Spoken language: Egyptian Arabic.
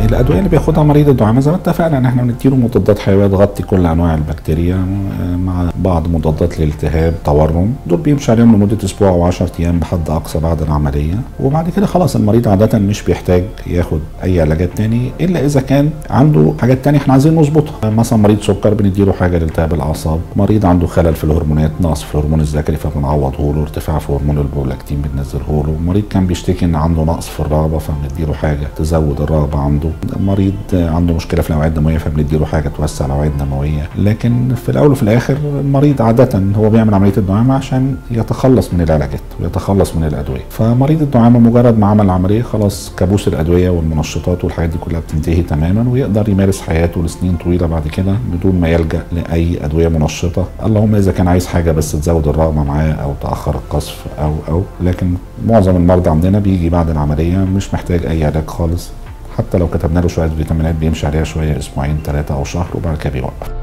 الادويه اللي بياخدها مريض الدعامه زي ما اتفقنا ان احنا بنديله مضادات حيويه تغطي كل انواع البكتيريا آه، مع بعض مضادات للالتهاب تورم دول بيمشي عليهم لمده اسبوع او 10 ايام بحد اقصى بعد العمليه وبعد كده خلاص المريض عاده مش بيحتاج ياخد اي علاجات تاني الا اذا كان عنده حاجات تانية احنا عايزين نظبطها مثلا مريض سكر بنديله حاجه لالتهاب الاعصاب مريض عنده خلل في الهرمونات نقص في الهرمون الذكري فبنعوضه له ارتفاع في هرمون البرولاكتين بننزله له مريض كان بيشتكي ان عنده نقص في الرغبه فبنديله حاجه تزود الرغبه عنده مريض عنده مشكله في الاوعيه الدمويه فبنديله حاجه توسع الاوعيه الدمويه لكن في الاول وفي الاخر المريض عاده هو بيعمل عمليه الدعامه عشان يتخلص من العلاجات ويتخلص من الادويه فمريض الدعامه مجرد ما عمل العمليه خلاص كابوس الادويه والمنشطات والحاجات دي كلها بتنتهي تماما ويقدر يمارس حياته لسنين طويله بعد كده بدون ما يلجا لاي ادويه منشطه اللهم اذا كان عايز حاجه بس تزود الرغبه معاه او تاخر القصف او او لكن معظم المرضى عندنا بيجي بعد العمليه مش محتاج اي علاج خالص حتى لو كتبنا له شويه فيتامينات بيمشي عليها شويه اسبوعين ثلاثه او شهر وبعد كده بيوقف